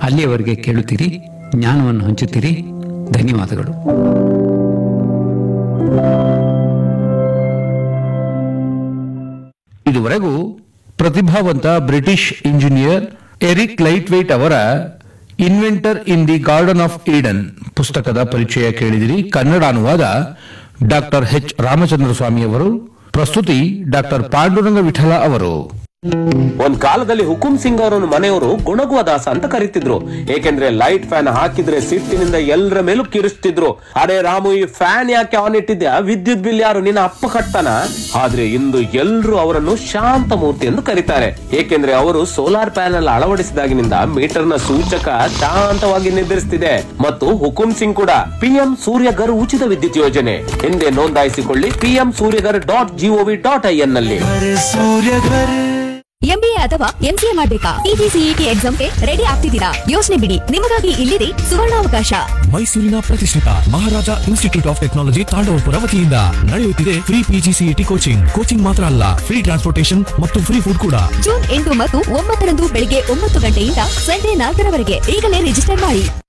ಅಲ್ಲಿಯವರೆಗೆ ಕೇಳುತ್ತೀರಿ ಜ್ಞಾನವನ್ನು ಹಂಚುತ್ತೀರಿ ಧನ್ಯವಾದಗಳು ಇದುವರೆಗೂ ಪ್ರತಿಭಾವಂತ British engineer Eric Laithwaite ಅವರ inventor in the garden of Eden ಪುಸ್ತಕದ ಪರಿಚಯ ಕೇಳಿದಿರಿ ಕನ್ನಡ ಅನುವಾದ ಡಾಕ್ಟರ್ ಎಚ್ ರಾಮಚಂದ್ರ ಸ್ವಾಮಿ ಅವರು ಪ್ರಸ್ತುತಿ ಡಾಕ್ಟರ್ ಪಾಂಡುರಂಗ ವಿಠಲ ಅವರು ಒಂದ್ ಕಾಲದಲ್ಲಿ ಹುಕುಂ ಸಿಂಗ್ ಅವರನ್ನು ಮನೆಯವರು ಗುಣಗುವ ದಾಸ ಅಂತ ಕರೀತಿದ್ರು ಏಕೆಂದ್ರೆ ಲೈಟ್ ಫ್ಯಾನ್ ಹಾಕಿದ್ರೆ ಸಿಟ್ಟಿನಿಂದ ಎಲ್ಲರ ಮೇಲೂ ಕಿರಿಸ್ತಿದ್ರು ಅರೆ ರಾಮು ಈ ಫ್ಯಾನ್ ಯಾಕೆ ಆನ್ ಇಟ್ಟಿದ್ಯಾ ವಿದ್ಯುತ್ ಬಿಲ್ ಯಾರು ನಿನ್ನ ಅಪ್ಪ ಕಟ್ತಾನ ಆದ್ರೆ ಇಂದು ಎಲ್ರು ಅವರನ್ನು ಶಾಂತ ಮೂರ್ತಿ ಎಂದು ಕರೀತಾರೆ ಏಕೆಂದ್ರೆ ಅವರು ಸೋಲಾರ್ ಪ್ಯಾನೆಲ್ ಅಳವಡಿಸಿದಾಗಿನಿಂದ ಮೀಟರ್ ನ ಸೂಚಕ ಶಾಂತವಾಗಿ ನಿರ್ಧರಿಸುತ್ತಿದೆ ಮತ್ತು ಹುಕುಂ ಸಿಂಗ್ ಕೂಡ ಪಿಎಂ ಸೂರ್ಯಗರ್ ಉಚಿತ ವಿದ್ಯುತ್ ಯೋಜನೆ ಹಿಂದೆ ನೋಂದಾಯಿಸಿಕೊಳ್ಳಿ PM Suryaghar dot gov dot I N ನಲ್ಲಿ ಎಂಬಿಎ ಅಥವಾ ಎಂಸಿಎ ಮಾಡ್ಬೇಕಾ ಟಿಟಿಸಿಇಟಿ ಎಕ್ಸಾಮ್ಗೆ ರೆಡಿ ಆಗ್ತಿದ್ದೀರಾ ಯೋಚನೆ ಬಿಡಿ ನಿಮಗಾಗಿ ಇಲ್ಲಿದೆ ಸುವರ್ಣಾವಕಾಶ ಮೈಸೂರಿನ ಪ್ರತಿಷ್ಠಿತ Maharaja institute of technology Thandavapura ವತಿಯಿಂದ ನಡೆಯುತ್ತಿದೆ ಫ್ರೀ ಪಿಜಿಸಿಇಟಿ ಕೋಚಿಂಗ್ ಕೋಚಿಂಗ್ ಮಾತ್ರ ಅಲ್ಲ ಫ್ರೀ ಟ್ರಾನ್ಸ್ಪೋರ್ಟೇಶನ್ ಮತ್ತು ಫ್ರೀ ಫುಡ್ ಕೂಡ ಜೂನ್ ಎಂಟು ಮತ್ತು ಒಂಬತ್ತರಂದು ಬೆಳಿಗ್ಗೆ ಒಂಬತ್ತು ಗಂಟೆಯಿಂದ ಸಂಜೆ ನಾಲ್ಕರವರೆಗೆ ಈಗಲೇ ರಿಜಿಸ್ಟರ್ ಮಾಡಿ